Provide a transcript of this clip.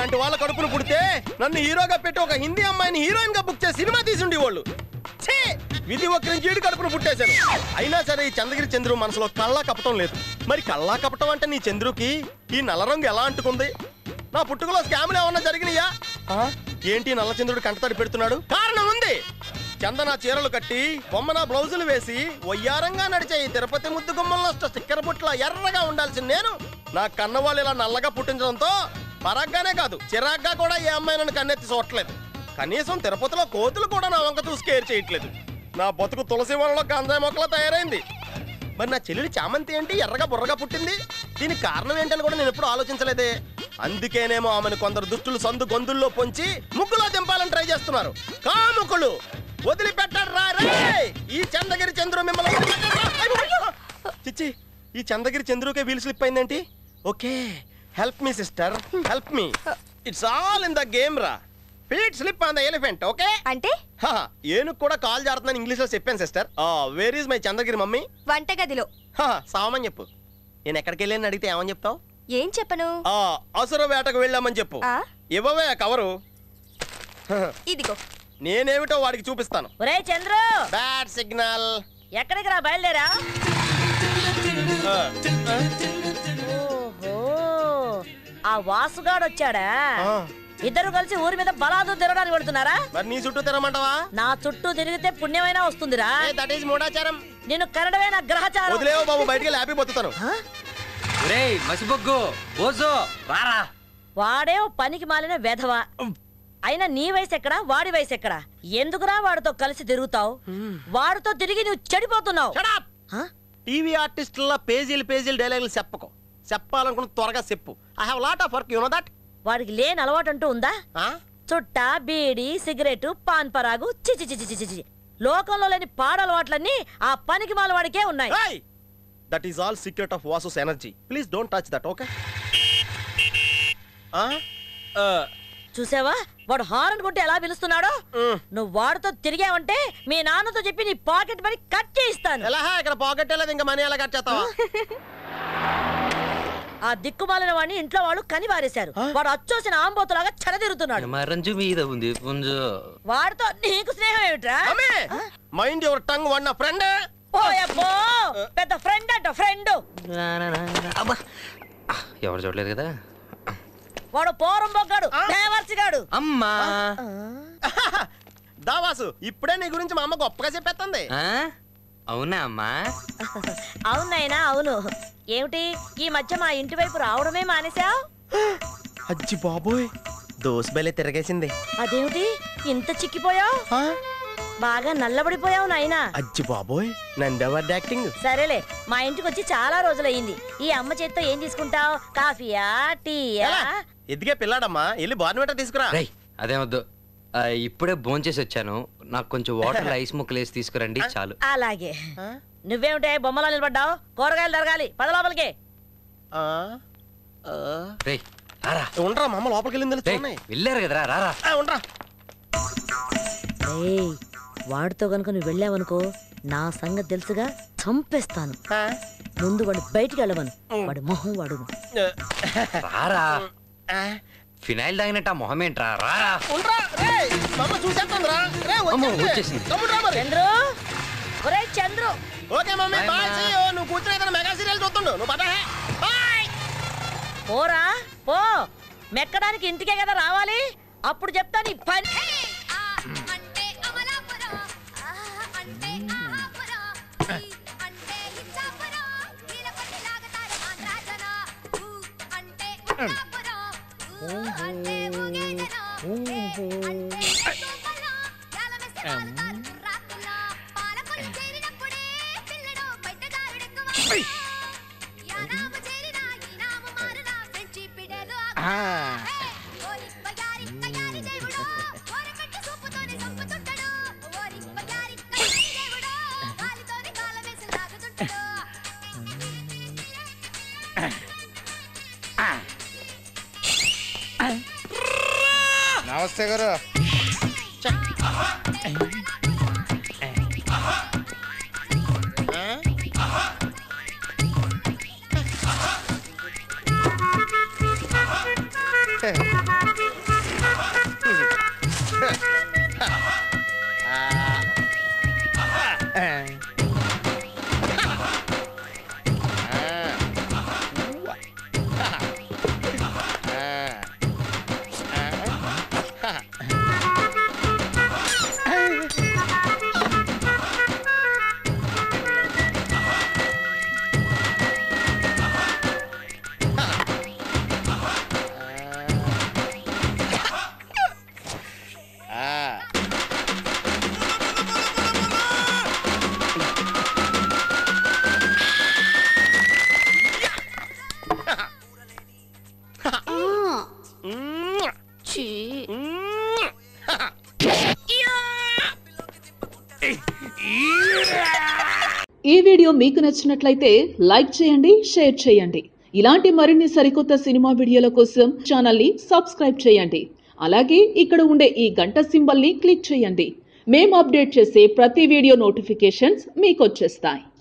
ఇలాంటి వాళ్ళ కడుపును పుడితే నన్ను హీరోగా పెట్టి ఒక హిందీ అమ్మాయిని హీరోయిన్ గా బుక్ చేసి సినిమా తీసి ఉండేవాళ్ళు ఛీ! విధి ఒక్కరి జీడి కడుపును పుట్టేశాను అయినా సరే ఈ చంద్రగిరి చంద్రు మనసులో కళ్ళా కపటం లేదు మరి కళ్ళా కపటం అంటే నీ చంద్రుకి ఈ నల్ల రంగు ఎలా అంటుకుంది నా పుట్టుకలో స్కామ్లు ఏమన్నా జరిగినాయా ఆ? ఏంటి నల్ల చంద్రుడు కంటతడి పెడుతున్నాడు కారణం ఉంది చందన చీరలు కట్టి బొమ్మన బ్లౌజులు వేసి వయ్యారంగా నడిచే ఈ తిరుపతి ముద్దు గుమ్మల్లో స్టిక్కర్ బుట్ల ఎర్రగా ఉండాల్సిన నేను నా కన్నవాళ్ళు ఇలా నల్లగా పుట్టించడంతో పరగ్గానే కాదు చిరాగ్గా కూడా ఏ అమ్మాయి నన్ను కన్నెత్తి చూడట్లేదు కనీసం తిరుపతిలో కోతులు కూడా నా వంక చూసి కేర్ చేయట్లేదు నా బతుకు తులసి వనంలో గంజాయి మొక్కలా తయారైంది మరి నా చెల్లెలి చామంతి ఏంటి ఎర్రగా బుర్రగా పుట్టింది దీనికి కారణం ఏంటని కూడా నేను ఎప్పుడు ఆలోచించలేదే అందుకేనేమో ఆమెను కొందరు దుష్టులు సందు గొంతుల్లో పొంచి ముగ్గులో దింపాలని ట్రై చేస్తున్నారు కాముకులు వదిలిపెట్టర్రా రే ఈ చంద్రగిరి చంద్రు మిమ్మల్ని వదిలిపెట్టర్రా. అయ్యో! చిచ్చి ఈ చంద్రగిరి చంద్రుకే వీల్ స్లిప్ అయిందేంటి okay help me sister help me it's all in the game రా feet slip on the elephant okay అంటే ఏనుగు కూడా కాల్ జారుతుందని ఇంగ్లీష్ లో చెప్పాను sister where is my Chandragiri mummy వంటగదిలో సామని చెప్పు నేను ఎక్కడికి వెళ్ళాను అడిగితే ఏమని చెప్తావు ఏం చెప్పను ఆ అసుర వేటకు వెళ్ళామని చెప్పు ఆ ఇవ్వవే ఆ కవరు ఇదిగో నేనేమిటో వాడికి చూపిస్తాను ఒరే చంద్రు బ్యాడ్ సిగ్నల్ ఎక్కడికి రా బయలుదేరా ఓహో ఆ వాసుగాడు వచ్చాడా ఇద్దరు కలిసి ఊరి మీద బలాదు తిరగడానికి పెడుతున్నారా మరి నీ చుట్టూ తిరగమంటావా నా చుట్టూ తిరిగితే పుణ్యమైనా వస్తుందిరా దట్ ఈస్ మూడాచారం నేను కనడమే నా గ్రహచారం వదిలేవు బాబు బయటికి వెళ్ళి హ్యాపీ పోతాను ఒరేయ్ మసిబొగ్గు బోజో రారా వాడే ఓ పనికి మాలిన వెధవ అయినా నీ వయసు ఎక్కడా వాడి వయసు ఎక్కడా ఎందుకురా వాడితో కలిసి తిరుగుతావు వాడితో తిరిగి నువ్వు చెడిపోతున్నావు హ? టీవీ ఆర్టిస్టుల పేజీలు పేజీలు డైలాగులు చెప్పకు చెప్పాలనుకున్న త్వరగా చెప్పు I have lot of work you know that వాడికి లేని అలవాటు అంటూ ఉందా చుట్ట బీడి సిగరెట్ పాన్ పరాగు చిచి చిచి చిచి చిచి లోకంలో లేని పాడలవాట్లన్నీ ఆ పనికి మాల వాడికే ఉన్నాయి that is all secret of Vasu's energy please don't touch that okay చూసావా వాడు హారన్ కొట్టి ఎలా పిలుస్తున్నాడో నువ్వు వాడితో తిరిగావంటే మీ నాన్నతో చెప్పి నీ పాకెట్ మనీ కట్ చేయిస్తాను ఎలా ఇక్కడ పాకెట్ వెళ్ళదు ఇంకా మనీ ఎలా కట్ చేస్తావా ఆ దిక్కుమాలిన వాడిని ఇంట్లో వాళ్ళు కనివారేశారు వాడు అచ్చోసిన ఆంబోతులాగా చెరదిరుతున్నాడు మరంజు మీద ఉంది పుంజు వాడితో నీకు స్నేహం ఏమిట్రా mind your tongue one friend ఓయబ్బో పెద్ద ఫ్రెండ్ అంట ఫ్రెండ్ అబ్బా ఎవరు చూడలేదు కదా వాడు పోరం బొగ్గాడు దేవర్చిగాడు అమ్మా దావాసు ఇప్పుడే నీ గురించి మా అమ్మ గొప్పగా చెప్పేస్తుంది ఆ? అవునా అమ్మా అవునైనా అవును ఏమిటి ఈ మధ్య మా ఇంటి వైపు రావడమే మానేశావు అజ్జి బాబోయ్ దోస్ బెలే తిరగేసింది అదేమిటి ఇంత చిక్కిపోయావు బాగా నల్లబడిపోయావు నాయనా అజ్జి బాబోయ్ నందెవర్ యాక్టింగ్ సరేలే మా ఇంటికి వచ్చి చాలా రోజులయ్యింది ఈ అమ్మ చేత్తో ఏం తీసుకుంటావు కాఫీయా టీయా ఎదిగే పిల్లాడమ్మా వెళ్ళి బార్నవేట తీసుకురా రేయ్ అదేమొద్దు ఆ, ఇప్పుడే భోంచేసి వచ్చాను నాకు కొంచెం వాటర్ ఐస్ ముక్కలు వేసి తీసుకురండి చాలు అలాగే నువ్వేమిటే బొమ్మలా నిలబడ్డావు కూరగాయలు తరగాలి పద లోపలికి రేయ్ రారా ఉండరా మా అమ్మ లోపలికి వెళ్ళింది రేయ్, వెళ్ళారు కదరా రారా ఉండరా ఏయ్, వాడితో గనుక నువ్వు వెళ్ళావనుకో నా సంగతి తెలుసుగా చంపేస్తాను ముందు వాడు బయటికి వెళ్ళవను వాడి మొహం వాడును రారా ఫినాయిల్ తాగినట్టు ఆ మొహం ఏంట్రా రారా ఉండరా రేయ్ మా అమ్మ చూసేస్తుందిరా రే అమ్మో, వచ్చేసింది. తమ్ముడురా మరి చంద్రు ఒరే Chandru okay mummy Bye, bye Ma. see you. నువ్వు కూర్చొని ఏదైనా మెగా సీరియల్ చూస్తుండు నువ్వు పద బాయ్ పోరా పో మెక్కడానికి ఇంటికే కదా రావాలి అప్పుడు చెప్తా నీ పని నమస్తే గారు ఈ వీడియో మీకు నచ్చినట్లయితే లైక్ చేయండి షేర్ చేయండి ఇలాంటి మరిన్ని సరికొత్త సినిమా వీడియోల కోసం ఛానల్ని సబ్స్క్రైబ్ చేయండి అలాగే ఇక్కడ ఉండే ఈ గంట సింబల్ని క్లిక్ చేయండి మేము అప్డేట్ చేసే ప్రతి వీడియో నోటిఫికేషన్స్ మీకు వచ్చేస్తాయి